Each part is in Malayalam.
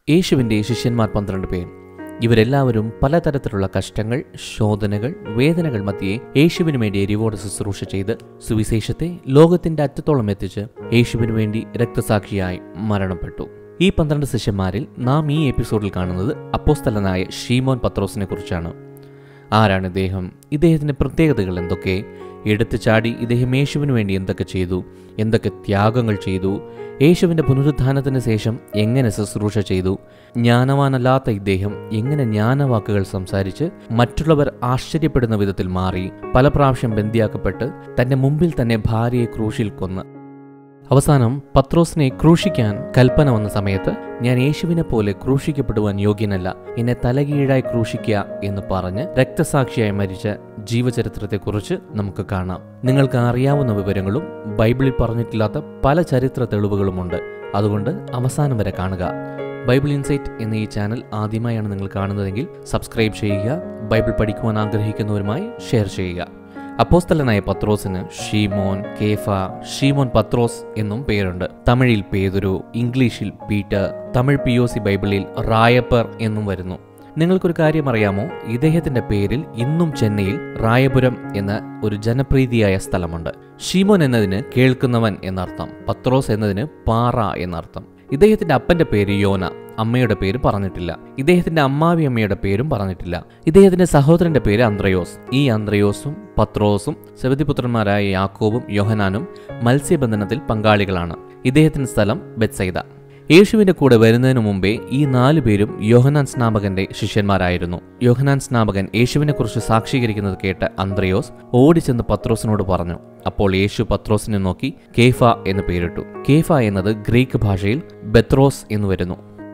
യേശുവിൻ്റെ ശിഷ്യന്മാർ പന്ത്രണ്ട് പേർ ഇവരെല്ലാവരും പലതരത്തിലുള്ള കഷ്ടങ്ങൾ ശോധനകൾ വേദനകൾ മധ്യേ യേശുവിനു വേണ്ടി എരിവോട് ശുശ്രൂഷ ചെയ്ത് സുവിശേഷത്തെ ലോകത്തിന്റെ അറ്റത്തോളം എത്തിച്ച് യേശുവിനു വേണ്ടി രക്തസാക്ഷിയായി മരണപ്പെട്ടു ഈ പന്ത്രണ്ട് ശിഷ്യന്മാരിൽ നാം ഈ എപ്പിസോഡിൽ കാണുന്നത് അപ്പോസ്തലനായ ഷീമോൻ പത്രോസിനെ കുറിച്ചാണ് ആരാണ് ഇദ്ദേഹം ഇദ്ദേഹത്തിന്റെ പ്രത്യേകതകൾ എന്തൊക്കെ എടുത്തു ചാടി ഇദ്ദേഹം യേശുവിന് വേണ്ടി എന്തൊക്കെ ചെയ്തു എന്തൊക്കെ ത്യാഗങ്ങൾ ചെയ്തു യേശുവിന്റെ പുനരുത്ഥാനത്തിന് ശേഷം എങ്ങനെ ശുശ്രൂഷ ചെയ്തു ജ്ഞാനവാനല്ലാത്ത ഇദ്ദേഹം എങ്ങനെ ജ്ഞാനവാക്കുകൾ സംസാരിച്ച് മറ്റുള്ളവർ ആശ്ചര്യപ്പെടുന്ന വിധത്തിൽ മാറി പല പ്രാവശ്യം ബന്ദിയാക്കപ്പെട്ട് തന്റെ മുമ്പിൽ തന്നെ ഭാര്യയെ ക്രൂശിൽ കൊന്ന് അവസാനം പത്രോസിനെ ക്രൂശിക്കാൻ കൽപ്പന വന്ന സമയത്ത് ഞാൻ യേശുവിനെ പോലെ ക്രൂശിക്കപ്പെടുവാൻ യോഗ്യനല്ല എന്നെ തലകീഴായി ക്രൂശിക്കുക എന്ന് പറഞ്ഞ് രക്തസാക്ഷിയായി മരിച്ച ജീവചരിത്രത്തെക്കുറിച്ച് നമുക്ക് കാണാം നിങ്ങൾക്ക് അറിയാവുന്ന വിവരങ്ങളും ബൈബിളിൽ പറഞ്ഞിട്ടില്ലാത്ത പല ചരിത്ര തെളിവുകളുമുണ്ട് അതുകൊണ്ട് അവസാനം വരെ കാണുക ബൈബിൾ ഇൻസൈറ്റ് എന്ന ഈ ചാനൽ ആദ്യമായാണ് നിങ്ങൾ കാണുന്നതെങ്കിൽ സബ്സ്ക്രൈബ് ചെയ്യുക ബൈബിൾ പഠിക്കുവാൻ ആഗ്രഹിക്കുന്നവരുമായി ഷെയർ ചെയ്യുക അപ്പോസ്തലനായ പത്രോസിന് ഷീമോൻ കേഫ ഷീമോൻ പത്രോസ് എന്നും പേരുണ്ട് തമിഴിൽ പേതുരു ഇംഗ്ലീഷിൽ Peter Tamil P O C ബൈബിളിൽ റായപ്പർ എന്നും വരുന്നു നിങ്ങൾക്കൊരു കാര്യം അറിയാമോ ഇദ്ദേഹത്തിന്റെ പേരിൽ ഇന്നും ചെന്നൈയിൽ റായപുരം എന്ന ഒരു ജനപ്രീതിയായ സ്ഥലമുണ്ട് ഷീമോൻ എന്നതിന് കേൾക്കുന്നവൻ എന്നർത്ഥം പത്രോസ് എന്നതിന് പാറ എന്നർത്ഥം ഇദ്ദേഹത്തിന്റെ അപ്പന്റെ പേര് യോന അമ്മയുടെ പേര് പറഞ്ഞിട്ടില്ല ഇദ്ദേഹത്തിന്റെ അമ്മാവി അമ്മയുടെ പേരും പറഞ്ഞിട്ടില്ല ഇദ്ദേഹത്തിന്റെ സഹോദരന്റെ പേര് അന്ത്രയോസ് ഈ അന്ത്രയോസും പത്രോസും സെവതിപുത്രന്മാരായ യാക്കോബും യോഹനാനും മത്സ്യബന്ധനത്തിൽ പങ്കാളികളാണ് ഇദ്ദേഹത്തിന്റെ സ്ഥലം ബെത്സൈദ യേശുവിന്റെ കൂടെ വരുന്നതിനു മുമ്പേ ഈ നാലു പേരും യോഹനാൻ സ്നാപകന്റെ ശിഷ്യന്മാരായിരുന്നു യോഹനാൻ സ്നാപകൻ യേശുവിനെ കുറിച്ച് സാക്ഷീകരിക്കുന്നത് കേട്ട അന്ത്രയോസ് ഓടിച്ചെന്ന് പത്രോസിനോട് പറഞ്ഞു അപ്പോൾ യേശു പത്രോസിനെ നോക്കി കേഫ എന്ന് പേരിട്ടു കേഫ എന്നത് ഗ്രീക്ക് ഭാഷയിൽ ബെത്രോസ് എന്ന് വരുന്നു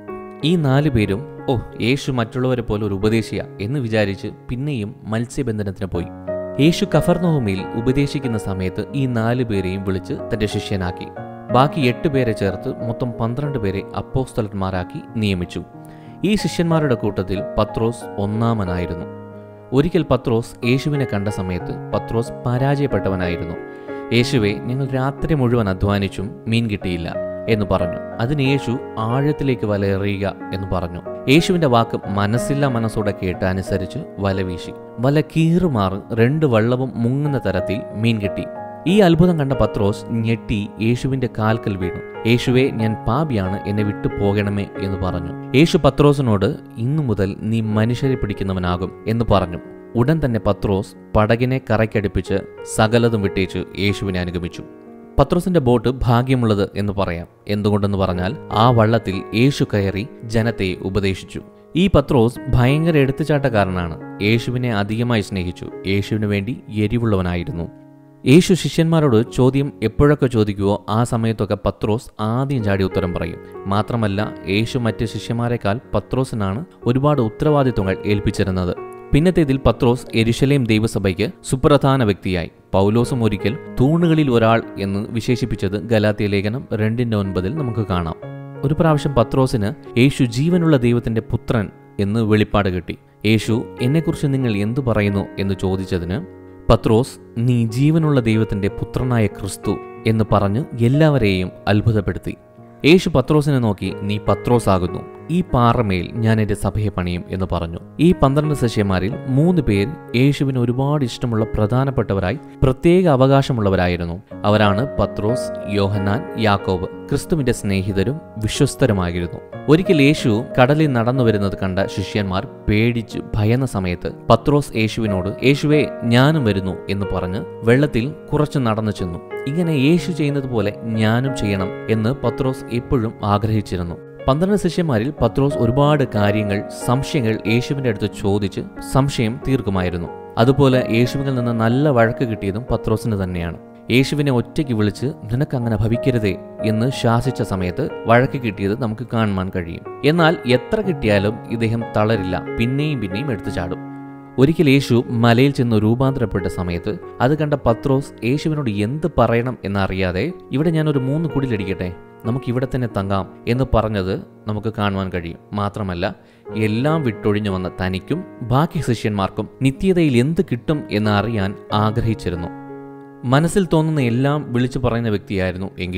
ഈ നാലു പേരും ഓ യേശു മറ്റുള്ളവരെ പോലെ ഒരു ഉപദേശിയ എന്ന് വിചാരിച്ച് പിന്നെയും മത്സ്യബന്ധനത്തിന് പോയി യേശു കഫർനഹൂമിൽ ഉപദേശിക്കുന്ന സമയത്ത് ഈ നാലു പേരെയും വിളിച്ച് തന്റെ ശിഷ്യനാക്കി ബാക്കി എട്ട് പേരെ ചേർത്ത് മൊത്തം പന്ത്രണ്ട് പേരെ അപ്പോസ്തലന്മാരാക്കി നിയമിച്ചു ഈ ശിഷ്യന്മാരുടെ കൂട്ടത്തിൽ പത്രോസ് ഒന്നാമനായിരുന്നു ഒരിക്കൽ പത്രോസ് യേശുവിനെ കണ്ട സമയത്ത് പത്രോസ് പരാജയപ്പെട്ടവനായിരുന്നു യേശുവെ ഞങ്ങൾ രാത്രി മുഴുവൻ അധ്വാനിച്ചും മീൻ കിട്ടിയില്ല എന്ന് പറഞ്ഞു അതിന് യേശു ആഴത്തിലേക്ക് വല എറിയുക എന്ന് പറഞ്ഞു യേശുവിന്റെ വാക്ക് മനസ്സില്ല മനസ്സോടെ കേട്ട് അനുസരിച്ച് വല വീശി വല കീറുമാറ് രണ്ട് വള്ളവും മുങ്ങുന്ന തരത്തിൽ മീൻ കിട്ടി ഈ അത്ഭുതം കണ്ട പത്രോസ് ഞെട്ടി യേശുവിന്റെ കാൽക്കൽ വീണു യേശുവെ ഞാൻ പാപിയാണ് എന്നെ വിട്ടു പോകണമേ എന്ന് പറഞ്ഞു യേശു പത്രോസിനോട് ഇന്നു മുതൽ നീ മനുഷ്യരെ പിടിക്കുന്നവനാകും എന്ന് പറഞ്ഞു ഉടൻ തന്നെ പത്രോസ് പടകിനെ കറയ്ക്കടുപ്പിച്ച് സകലതും വിട്ടേച്ച് യേശുവിനെ അനുഗമിച്ചു പത്രോസിന്റെ ബോട്ട് ഭാഗ്യമുള്ളത് എന്ന് പറയാം എന്തുകൊണ്ടെന്ന് പറഞ്ഞാൽ ആ വള്ളത്തിൽ യേശു കയറി ജനത്തെ ഉപദേശിച്ചു ഈ പത്രോസ് ഭയങ്കര എടുത്തുചാട്ടക്കാരനാണ് യേശുവിനെ അധികമായി സ്നേഹിച്ചു യേശുവിന് വേണ്ടി എരിവുള്ളവനായിരുന്നു യേശു ശിഷ്യന്മാരോട് ചോദ്യം എപ്പോഴൊക്കെ ചോദിക്കുവോ ആ സമയത്തൊക്കെ പത്രോസ് ആദ്യം ചാടി ഉത്തരം പറയും മാത്രമല്ല യേശു മറ്റ് ശിഷ്യന്മാരെക്കാൾ പത്രോസിനാണ് ഒരുപാട് ഉത്തരവാദിത്വങ്ങൾ ഏൽപ്പിച്ചിരുന്നത് പിന്നത്തേതിൽ പത്രോസ് എരുശലേം ദൈവസഭയ്ക്ക് സുപ്രധാന വ്യക്തിയായി പൗലോസും ഒരിക്കൽ തൂണുകളിൽ ഒരാൾ എന്ന് വിശേഷിപ്പിച്ചത് ഗലാത്തിയ ലേഖനം രണ്ടിന്റെ ഒൻപതിൽ നമുക്ക് കാണാം ഒരു പ്രാവശ്യം പത്രോസിന് യേശു ജീവനുള്ള ദൈവത്തിന്റെ പുത്രൻ എന്ന് വെളിപ്പാട് കിട്ടി യേശു എന്നെക്കുറിച്ച് നിങ്ങൾ എന്തു പറയുന്നു എന്ന് ചോദിച്ചതിന് പത്രോസ് നീ ജീവനുള്ള ദൈവത്തിന്റെ പുത്രനായ ക്രിസ്തു എന്ന് പറഞ്ഞ് എല്ലാവരെയും അത്ഭുതപ്പെടുത്തി യേശു പത്രോസിനെ നോക്കി നീ പത്രോസ് ആകുന്നു ഈ പാറമേൽ ഞാൻ എന്റെ സഭയെ പണിയും എന്ന് പറഞ്ഞു ഈ പന്ത്രണ്ട് ശിഷ്യന്മാരിൽ മൂന്ന് പേർ യേശുവിന് ഒരുപാട് ഇഷ്ടമുള്ള പ്രധാനപ്പെട്ടവരായി പ്രത്യേക അവകാശമുള്ളവരായിരുന്നു അവരാണ് പത്രോസ് യോഹന്നാൻ യാക്കോബ് ക്രിസ്തുവിന്റെ സ്നേഹിതരും വിശ്വസ്തരുമായിരുന്നു ഒരിക്കൽ യേശു കടലിൽ നടന്നു വരുന്നത് കണ്ട ശിഷ്യന്മാർ പേടിച്ച് ഭയന്ന സമയത്ത് പത്രോസ് യേശുവിനോട് യേശുവെ ഞാനും വരുന്നു എന്ന് പറഞ്ഞ് വെള്ളത്തിൽ കുറച്ച് നടന്നു ചെന്നു ഇങ്ങനെ യേശു ചെയ്യുന്നത് പോലെ ഞാനും ചെയ്യണം എന്ന് പത്രോസ് എപ്പോഴും ആഗ്രഹിച്ചിരുന്നു പന്ത്രണ്ട് ശിഷ്യന്മാരിൽ പത്രോസ് ഒരുപാട് കാര്യങ്ങൾ സംശയങ്ങൾ യേശുവിന്റെ അടുത്ത് ചോദിച്ച് സംശയം തീർക്കുമായിരുന്നു അതുപോലെ യേശുവിൽ നിന്ന് നല്ല വഴക്ക് കിട്ടിയതും പത്രോസിന് തന്നെയാണ് യേശുവിനെ ഒറ്റയ്ക്ക് വിളിച്ച് നിനക്ക് അങ്ങനെ ഭവിക്കരുതേ എന്ന് ശാസിച്ച സമയത്ത് വഴക്ക് കിട്ടിയത് നമുക്ക് കാണുവാൻ കഴിയും എന്നാൽ എത്ര കിട്ടിയാലും ഇദ്ദേഹം തളരില്ല പിന്നെയും പിന്നെയും എടുത്തു ചാടും ഒരിക്കൽ യേശു മലയിൽ ചെന്ന് രൂപാന്തരപ്പെട്ട സമയത്ത് അത് കണ്ട പത്രോസ് യേശുവിനോട് എന്ത് പറയണം എന്നറിയാതെ ഇവിടെ ഞാനൊരു മൂന്ന് കുടിലടിക്കട്ടെ നമുക്ക് ഇവിടെ തന്നെ തങ്ങാം എന്ന് പറഞ്ഞത് നമുക്ക് കാണുവാൻ കഴിയും മാത്രമല്ല എല്ലാം വിട്ടൊഴിഞ്ഞു വന്ന തനിക്കും ബാക്കി ശിഷ്യന്മാർക്കും നിത്യതയിൽ എന്ത് കിട്ടും എന്ന് അറിയാൻ ആഗ്രഹിച്ചിരുന്നു മനസ്സിൽ തോന്നുന്ന എല്ലാം വിളിച്ചു പറയുന്ന വ്യക്തിയായിരുന്നു എങ്കിലും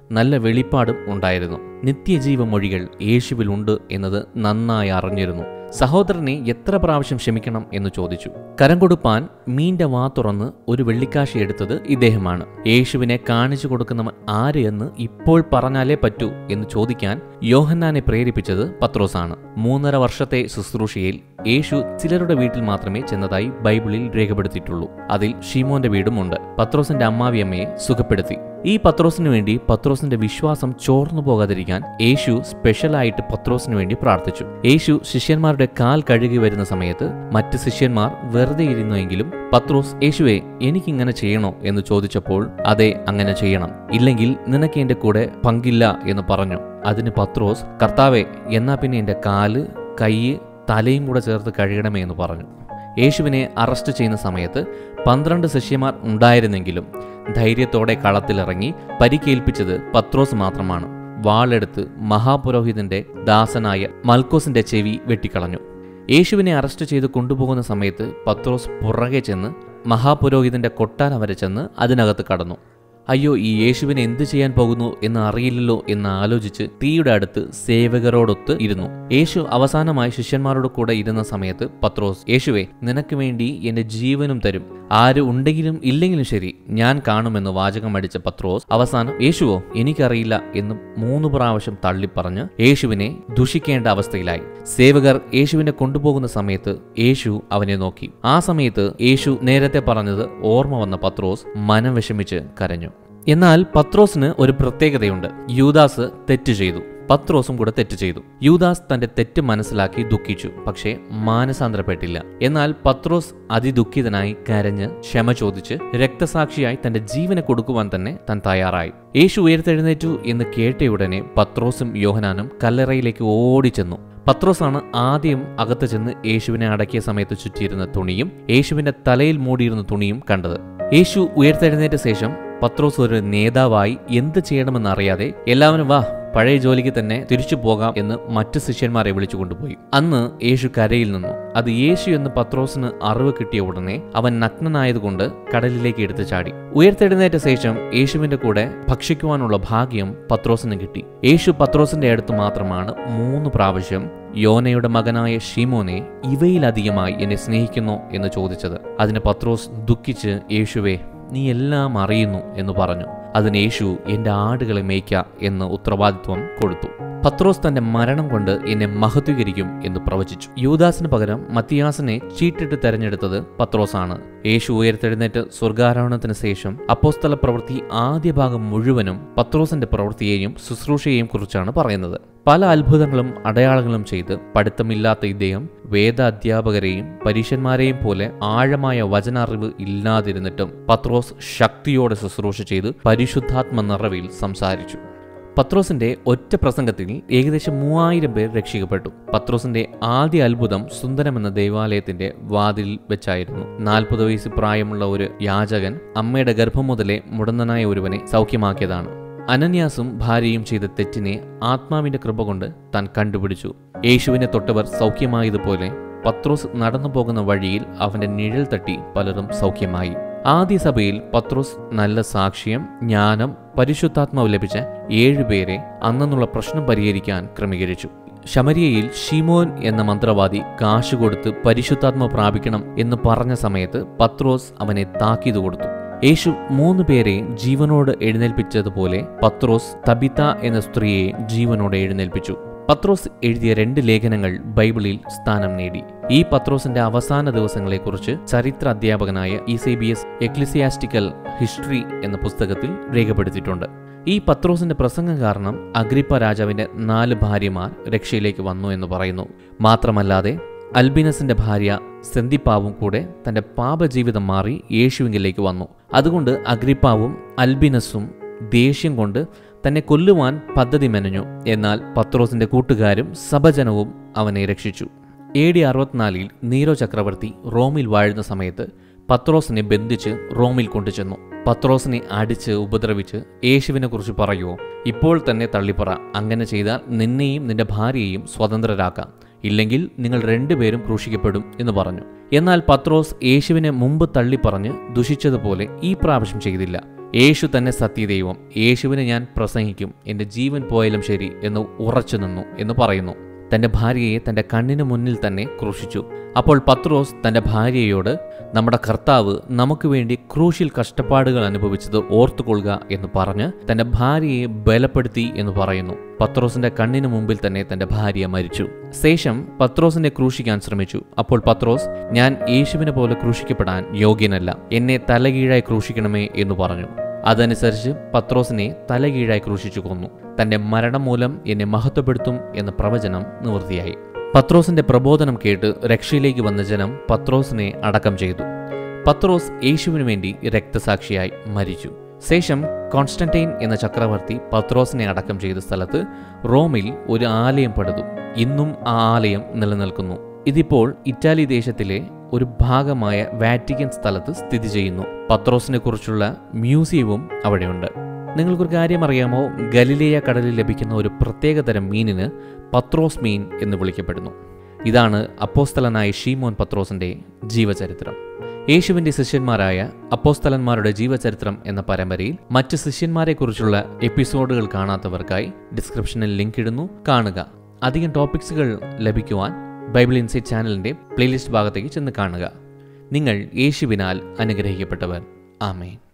നല്ല വെളിപ്പാടും ഉണ്ടായിരുന്നു നിത്യജീവ മൊഴികൾ യേശുവിലുണ്ട് എന്നത് നന്നായി അറിഞ്ഞിരുന്നു സഹോദരനെ എത്ര പ്രാവശ്യം ക്ഷമിക്കണം എന്ന് ചോദിച്ചു കരം കൊടുപ്പാൻ മീന്റെ വാ തുറന്ന് ഒരു വെള്ളിക്കാശി എടുത്തത് ഇദ്ദേഹമാണ് യേശുവിനെ കാണിച്ചു കൊടുക്കുന്നവൻ ആര് എന്ന് ഇപ്പോൾ പറഞ്ഞാലേ പറ്റൂ എന്ന് ചോദിക്കാൻ യോഹന്നാനെ പ്രേരിപ്പിച്ചത് പത്രോസാണ് മൂന്നര വർഷത്തെ ശുശ്രൂഷയിൽ യേശു ചിലരുടെ വീട്ടിൽ മാത്രമേ ചെന്നതായി ബൈബിളിൽ രേഖപ്പെടുത്തിയിട്ടുള്ളൂ അതിൽ ഷീമോന്റെ വീടുമുണ്ട് പത്രോസിന്റെ അമ്മാവിയമ്മയെ സുഖപ്പെടുത്തി ഈ പത്രോസിനു വേണ്ടി പത്രോസിന്റെ വിശ്വാസം ചോർന്നു പോകാതിരിക്കാൻ യേശു സ്പെഷ്യലായിട്ട് പത്രോസിനു വേണ്ടി പ്രാർത്ഥിച്ചു യേശു ശിഷ്യന്മാരുടെ കാൽ കഴുകി വരുന്ന സമയത്ത് മറ്റ് ശിഷ്യന്മാർ വെറുതെ ഇരുന്നുവെങ്കിലും പത്രോസ് യേശുവെ എനിക്കിങ്ങനെ ചെയ്യണോ എന്ന് ചോദിച്ചപ്പോൾ അതെ അങ്ങനെ ചെയ്യണം ഇല്ലെങ്കിൽ നിനക്ക് എന്റെ കൂടെ പങ്കില്ല എന്ന് പറഞ്ഞു അതിന് പത്രോസ് കർത്താവെ എന്നാ പിന്നെ എന്റെ കാല് കൈ തലയും കൂടെ ചേർത്ത് കഴുകണമേ എന്ന് പറഞ്ഞു യേശുവിനെ അറസ്റ്റ് ചെയ്യുന്ന സമയത്ത് പന്ത്രണ്ട് ശിഷ്യന്മാർ ഉണ്ടായിരുന്നെങ്കിലും ധൈര്യത്തോടെ കളത്തിലിറങ്ങി പരിക്കേൽപ്പിച്ചത് പത്രോസ് മാത്രമാണ് വാളെടുത്ത് മഹാപുരോഹിതന്റെ ദാസനായ മൽക്കോസിന്റെ ചെവി വെട്ടിക്കളഞ്ഞു യേശുവിനെ അറസ്റ്റ് ചെയ്ത് കൊണ്ടുപോകുന്ന സമയത്ത് പത്രോസ് പുറകെ ചെന്ന് മഹാപുരോഹിതന്റെ കൊട്ടാരം വരെ ചെന്ന് അതിനകത്ത് കടന്നു അയ്യോ ഈ യേശുവിനെ എന്തു ചെയ്യാൻ പോകുന്നു എന്ന് അറിയില്ലല്ലോ എന്ന് ആലോചിച്ച് തീയുടെ അടുത്ത് സേവകരോടൊത്ത് ഇരുന്നു യേശു അവസാനമായി ശിഷ്യന്മാരോട് കൂടെ ഇരുന്ന സമയത്ത് പത്രോസ് യേശുവെ നിനക്ക് വേണ്ടി എന്റെ ജീവനും തരും ആര് ഉണ്ടെങ്കിലും ഇല്ലെങ്കിലും ശരി ഞാൻ കാണുമെന്ന് വാചകം അടിച്ച പത്രോസ് അവസാനം യേശുവോ എനിക്കറിയില്ല എന്ന് മൂന്ന് പ്രാവശ്യം തള്ളിപ്പറഞ്ഞ് യേശുവിനെ ദുഷിക്കേണ്ട അവസ്ഥയിലായി സേവകർ യേശുവിനെ കൊണ്ടുപോകുന്ന സമയത്ത് യേശു അവനെ നോക്കി ആ സമയത്ത് യേശു നേരത്തെ പറഞ്ഞത് ഓർമ്മ വന്ന പത്രോസ് മനം വിഷമിച്ച് കരഞ്ഞു എന്നാൽ പത്രോസിന് ഒരു പ്രത്യേകതയുണ്ട് യൂദാസ് തെറ്റ് ചെയ്തു പത്രോസും കൂടെ തെറ്റ് ചെയ്തു യൂദാസ് തന്റെ തെറ്റ് മനസ്സിലാക്കി ദുഃഖിച്ചു പക്ഷേ മാനസാന്തരപ്പെട്ടില്ല എന്നാൽ പത്രോസ് അതിദുഃഖിതനായി കരഞ്ഞ് ക്ഷമ ചോദിച്ച് രക്തസാക്ഷിയായി തന്റെ ജീവനെ കൊടുക്കുവാൻ തന്നെ താൻ തയ്യാറായി യേശു ഉയർത്തെഴുന്നേറ്റു എന്ന് കേട്ടയുടനെ പത്രോസും യോഹനാനും കല്ലറയിലേക്ക് ഓടിച്ചെന്നു പത്രോസാണ് ആദ്യം അകത്ത് ചെന്ന് യേശുവിനെ അടക്കിയ സമയത്ത് ചുറ്റിയിരുന്ന തുണിയും യേശുവിന്റെ തലയിൽ മൂടിയിരുന്ന തുണിയും കണ്ടത് യേശു ഉയർത്തെഴുന്നേറ്റ ശേഷം പത്രോസ് ഒരു നേതാവായി എന്ത് ചെയ്യണമെന്ന് അറിയാതെ എല്ലാവരും വാ പഴയ ജോലിക്ക് തന്നെ തിരിച്ചു പോകാം എന്ന് മറ്റു ശിഷ്യന്മാരെ വിളിച്ചു കൊണ്ടുപോയി അന്ന് യേശു കരയിൽ നിന്നു അത് യേശു എന്ന് പത്രോസിന് അറിവ് കിട്ടിയ ഉടനെ അവൻ നഗ്നനായതുകൊണ്ട് കടലിലേക്ക് എടുത്തു ചാടി ഉയർത്തെഴുന്നേറ്റ ശേഷം യേശുവിന്റെ കൂടെ ഭക്ഷിക്കുവാനുള്ള ഭാഗ്യം പത്രോസിന് കിട്ടി യേശു പത്രോസിന്റെ അടുത്ത് മാത്രമാണ് മൂന്ന് പ്രാവശ്യം യോനയുടെ മകനായ ഷീമോനെ ഇവയിലധികമായി എന്നെ സ്നേഹിക്കുന്നു എന്ന് ചോദിച്ചത് അതിന് പത്രോസ് ദുഃഖിച്ച് യേശുവേ നീ എല്ലാം അറിയുന്നു എന്ന് പറഞ്ഞു അതിന് യേശു എന്റെ ആടുകളെ മേയ്ക്ക എന്ന് ഉത്തരവാദിത്വം കൊടുത്തു പത്രോസ് തന്റെ മരണം കൊണ്ട് എന്നെ മഹത്വീകരിക്കും എന്ന് പ്രവചിച്ചു യൂദാസിന് പകരം മത്തിയാസിനെ ചീട്ടിട്ട് തെരഞ്ഞെടുത്തത് പത്രോസാണ് യേശു ഉയർത്തെഴുന്നേറ്റ് സ്വർഗാരോഹണത്തിന് ശേഷം അപ്പോസ്തല പ്രവൃത്തി ആദ്യ ഭാഗം മുഴുവനും പത്രോസിന്റെ പ്രവൃത്തിയെയും ശുശ്രൂഷയെയും കുറിച്ചാണ് പറയുന്നത് പല അത്ഭുതങ്ങളും അടയാളങ്ങളും ചെയ്ത് പഠിത്തമില്ലാത്ത ഇദ്ദേഹം വേദ അധ്യാപകരെയും പരീക്ഷന്മാരെയും പോലെ ആഴമായ വചനാറിവ് ഇല്ലാതിരുന്നിട്ടും പത്രോസ് ശക്തിയോടെ ശുശ്രൂഷ ചെയ്ത് പരിശുദ്ധാത്മ നിറവിൽ സംസാരിച്ചു പത്രോസിന്റെ ഒറ്റ പ്രസംഗത്തിൽ ഏകദേശം മൂവായിരം പേർ രക്ഷിക്കപ്പെട്ടു പത്രോസിന്റെ ആദ്യ അത്ഭുതം സുന്ദരം എന്ന ദേവാലയത്തിന്റെ വാതിൽ വെച്ചായിരുന്നു നാൽപ്പത് വയസ്സ് പ്രായമുള്ള ഒരു യാചകൻ അമ്മയുടെ ഗർഭം മുതലേ മുടന്തനായ ഒരുവനെ സൗഖ്യമാക്കിയതാണ് അനന്യാസും ഭാര്യയും ചെയ്ത തെറ്റിനെ ആത്മാവിന്റെ കൃപ കൊണ്ട് താൻ കണ്ടുപിടിച്ചു യേശുവിനെ തൊട്ടവർ സൗഖ്യമായതുപോലെ പത്രോസ് നടന്നു പോകുന്ന വഴിയിൽ അവന്റെ നിഴൽ തട്ടി പലരും സൗഖ്യമായി ആദ്യ സഭയിൽ പത്രോസ് നല്ല സാക്ഷ്യം ജ്ഞാനം പരിശുദ്ധാത്മാവ് ലഭിച്ച ഏഴുപേരെ അന്നുള്ള പ്രശ്നം പരിഹരിക്കാൻ ക്രമീകരിച്ചു ശമരിയയിൽ ഷിമോൻ എന്ന മന്ത്രവാദി കാശ് കൊടുത്ത് പരിശുദ്ധാത്മ പ്രാപിക്കണം എന്ന് പറഞ്ഞ സമയത്ത് പത്രോസ് അവനെ താക്കീത് കൊടുത്തു യേശു മൂന്ന് പേരെ ജീവനോട് എഴുന്നേൽപ്പിച്ചതുപോലെ പത്രോസ് തബിത എന്ന സ്ത്രീയെ ജീവനോടെ എഴുന്നേൽപ്പിച്ചു പത്രോസ് എഴുതിയ രണ്ട് ലേഖനങ്ങൾ ബൈബിളിൽ സ്ഥാനം നേടി ഈ പത്രോസിന്റെ അവസാന ദിവസങ്ങളെക്കുറിച്ച് ചരിത്ര അധ്യാപകനായ Eusebius ecclesiastical history എന്ന പുസ്തകത്തിൽ രേഖപ്പെടുത്തിയിട്ടുണ്ട് ഈ പത്രോസിന്റെ പ്രസംഗം കാരണം അഗ്രിപ്പ രാജാവിന്റെ നാല് ഭാര്യമാർ രക്ഷയിലേക്ക് വന്നു എന്ന് പറയുന്നു മാത്രമല്ലാതെ അൽബിനസിന്റെ ഭാര്യ സെന്തിപ്പാവും കൂടെ തന്റെ പാപജീവിതം മാറി യേശുവിങ്കിലേക്ക് വന്നു അതുകൊണ്ട് അഗ്രിപ്പാവും അൽബിനസും ദേഷ്യം കൊണ്ട് തന്നെ കൊല്ലുവാൻ പദ്ധതി മെനഞ്ഞു എന്നാൽ പത്രോസിന്റെ കൂട്ടുകാരും സഭജനവും അവനെ രക്ഷിച്ചു എ ഡി അറുപത്തിനാലിൽ നീരോ ചക്രവർത്തി റോമിൽ വാഴുന്ന സമയത്ത് പത്രോസിനെ ബന്ധിച്ച് റോമിൽ കൊണ്ടുചെന്നു പത്രോസിനെ അടിച്ച് ഉപദ്രവിച്ച് യേശുവിനെ കുറിച്ച് പറയുമോ ഇപ്പോൾ തന്നെ തള്ളിപ്പറ അങ്ങനെ ചെയ്താൽ നിന്നെയും നിന്റെ ഭാര്യയെയും സ്വതന്ത്രരാക്കാം ഇല്ലെങ്കിൽ നിങ്ങൾ രണ്ടുപേരും ക്രൂശിക്കപ്പെടും എന്ന് പറഞ്ഞു എന്നാൽ പത്രോസ് യേശുവിനെ മുമ്പ് തള്ളിപ്പറഞ്ഞ് ദുഷിച്ചതുപോലെ ഈ പ്രാവശ്യം ചെയ്തില്ല യേശു തന്നെ സത്യദൈവം യേശുവിനെ ഞാൻ പ്രസംഗിക്കും എൻ്റെ ജീവൻ പോയാലും ശരി എന്ന് ഉറച്ചു നിന്നു എന്ന് പറയുന്നു തൻ്റെ ഭാര്യയെ തൻ്റെ കണ്ണിന് മുന്നിൽ തന്നെ ക്രൂശിച്ചു അപ്പോൾ പത്രോസ് തൻ്റെ ഭാര്യയോട് നമ്മുടെ കർത്താവ് നമുക്ക് വേണ്ടി ക്രൂശിൽ കഷ്ടപ്പാടുകൾ അനുഭവിച്ചത് ഓർത്തുകൊള്ളുക എന്ന് പറഞ്ഞ് തൻ്റെ ഭാര്യയെ ബലപ്പെടുത്തി എന്ന് പറയുന്നു പത്രോസിന്റെ കണ്ണിന് മുമ്പിൽ തന്നെ തന്റെ ഭാര്യ മരിച്ചു ശേഷം പത്രോസിനെ ക്രൂശിക്കാൻ ശ്രമിച്ചു അപ്പോൾ പത്രോസ് ഞാൻ യേശുവിനെ പോലെ ക്രൂശിക്കപ്പെടാൻ യോഗ്യനല്ല എന്നെ തലകീഴായി ക്രൂശിക്കണമേ എന്ന് പറഞ്ഞു അതനുസരിച്ച് പത്രോസിനെ തലകീഴായി ക്രൂശിച്ചു കൊന്നു തന്റെ മരണം മൂലം എന്നെ മഹത്വപ്പെടുത്തും എന്ന പ്രവചനം നിവൃത്തിയായി പത്രോസിന്റെ പ്രബോധനം കേട്ട് രക്ഷയിലേക്ക് വന്ന ജനം പത്രോസിനെ അടക്കം ചെയ്തു പത്രോസ് യേശുവിനു വേണ്ടി രക്തസാക്ഷിയായി മരിച്ചു ശേഷം കോൺസ്റ്റന്റൈൻ എന്ന ചക്രവർത്തി പത്രോസിനെ അടക്കം ചെയ്ത സ്ഥലത്ത് റോമിൽ ഒരു ആലയം പണിതു ഇന്നും ആ ആലയം നിലനിൽക്കുന്നു ഇതിപ്പോൾ ഇറ്റാലി ദേശത്തിലെ ഒരു ഭാഗമായ വാറ്റിക്കൻ സ്ഥലത്ത് സ്ഥിതി ചെയ്യുന്നു പത്രോസിനെ കുറിച്ചുള്ള മ്യൂസിയവും അവിടെയുണ്ട് നിങ്ങൾക്കൊരു കാര്യം അറിയാമോ ഗലിലേയ കടലിൽ ലഭിക്കുന്ന ഒരു പ്രത്യേകതരം മീനിന് പത്രോസ് മീൻ എന്ന് വിളിക്കപ്പെടുന്നു ഇതാണ് അപ്പോസ്തലനായ ഷീമോൻ പത്രോസിന്റെ ജീവചരിത്രം യേശുവിന്റെ ശിഷ്യന്മാരായ അപ്പോസ്തലന്മാരുടെ ജീവചരിത്രം എന്ന പരമ്പരയിൽ മറ്റ് ശിഷ്യന്മാരെക്കുറിച്ചുള്ള എപ്പിസോഡുകൾ കാണാത്തവർക്കായി ഡിസ്ക്രിപ്ഷനിൽ ലിങ്ക് ഇടുന്നു കാണുക അധികം ടോപ്പിക്സുകൾ ലഭിക്കുവാൻ ബൈബിൾ ഇൻസൈറ്റ് ചാനലിന്റെ പ്ലേലിസ്റ്റ് ഭാഗത്തേക്ക് ചെന്ന് കാണുക നിങ്ങൾ യേശുവിനാൽ അനുഗ്രഹിക്കപ്പെട്ടവർ ആമേൻ